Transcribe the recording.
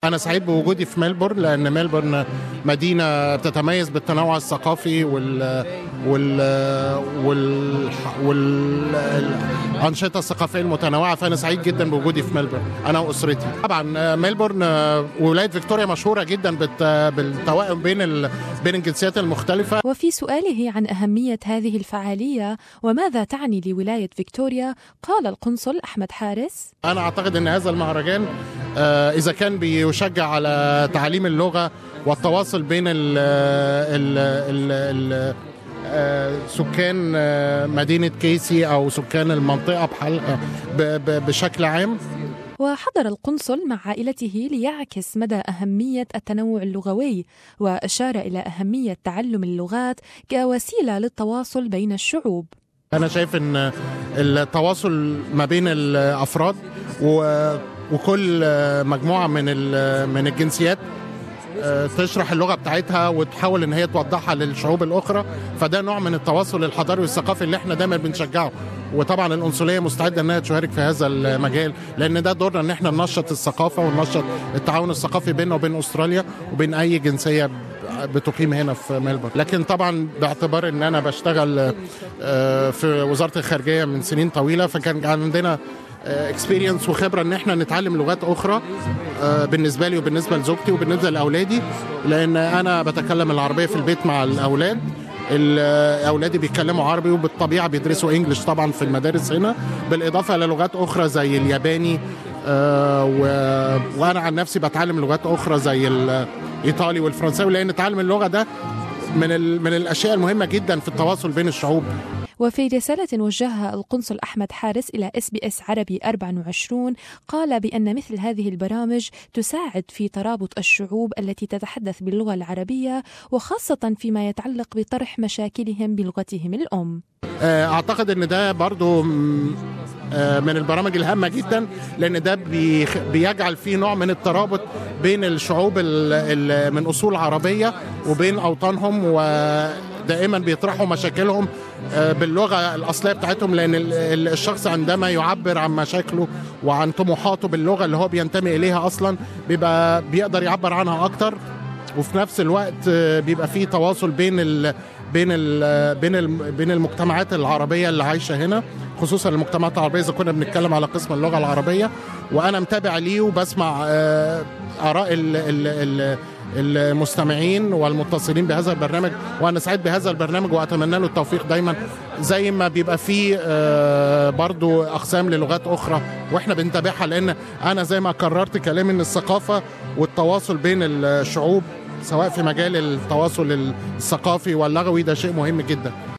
أنا سعيد بوجودي في ملبورن لأن ملبورن مدينة بتتميز بالتنوع الثقافي وال وال وال والأنشطة الثقافية المتنوعة فأنا سعيد جدا بوجودي في ملبورن أنا وأسرتي. طبعا ملبورن ولاية فيكتوريا مشهورة جدا بالتوائم بين ال... بين الجنسيات المختلفة. وفي سؤاله عن أهمية هذه الفعالية وماذا تعني لولاية فيكتوريا قال القنصل أحمد حارس أنا أعتقد أن هذا المهرجان إذا كان بيشجع على تعليم اللغة والتواصل بين ال ال ال ال سكان مدينة كيسي أو سكان المنطقة بحلقة بشكل عام وحضر القنصل مع عائلته ليعكس مدى أهمية التنوع اللغوي وأشار إلى أهمية تعلم اللغات كوسيلة للتواصل بين الشعوب أنا شايف أن التواصل ما بين الأفراد وكل مجموعة من من الجنسيات تشرح اللغة بتاعتها وتحاول ان هي توضحها للشعوب الاخرى فده نوع من التواصل الحضاري والثقافي اللي احنا دايما بنشجعه وطبعا القنصليه مستعده انها تشارك في هذا المجال لان ده دورنا ان احنا ننشط الثقافه وننشط التعاون الثقافي بيننا وبين استراليا وبين اي جنسيه بتقيم هنا في ملبورن لكن طبعا باعتبار ان انا بشتغل في وزاره الخارجيه من سنين طويله فكان عندنا اكسبيرينس وخبره ان احنا نتعلم لغات اخرى بالنسبه لي وبالنسبه لزوجتي وبالنسبه لاولادي لان انا بتكلم العربيه في البيت مع الاولاد اولادي بيتكلموا عربي وبالطبيعه بيدرسوا انجلش طبعا في المدارس هنا بالاضافه للغات اخرى زي الياباني و... وانا عن نفسي بتعلم لغات اخرى زي الايطالي والفرنساوي لان تعلم اللغه ده من ال... من الاشياء المهمه جدا في التواصل بين الشعوب وفي رسالة وجهها القنصل أحمد حارس إلى اس بي اس عربي 24 قال بأن مثل هذه البرامج تساعد في ترابط الشعوب التي تتحدث باللغة العربية وخاصة فيما يتعلق بطرح مشاكلهم بلغتهم الأم أعتقد أن ده برضو من البرامج الهامة جدا لأن ده بيجعل فيه نوع من الترابط بين الشعوب من أصول عربية وبين أوطانهم ودائما بيطرحوا مشاكلهم باللغة الأصلية بتاعتهم لأن الشخص عندما يعبر عن مشاكله وعن طموحاته باللغة اللي هو بينتمي إليها أصلا بيبقى بيقدر يعبر عنها أكتر وفي نفس الوقت بيبقى فيه تواصل بين ال بين ال بين ال بين المجتمعات العربيه اللي عايشه هنا خصوصا المجتمعات العربيه اذا كنا بنتكلم على قسم اللغه العربيه وانا متابع ليه وبسمع اراء ال ال المستمعين والمتصلين بهذا البرنامج وانا سعيد بهذا البرنامج واتمنى له التوفيق دايما زي ما بيبقى فيه برضو اقسام للغات اخرى واحنا بنتابعها لان انا زي ما كررت كلامي ان الثقافه والتواصل بين الشعوب سواء في مجال التواصل الثقافي واللغوي ده شيء مهم جدا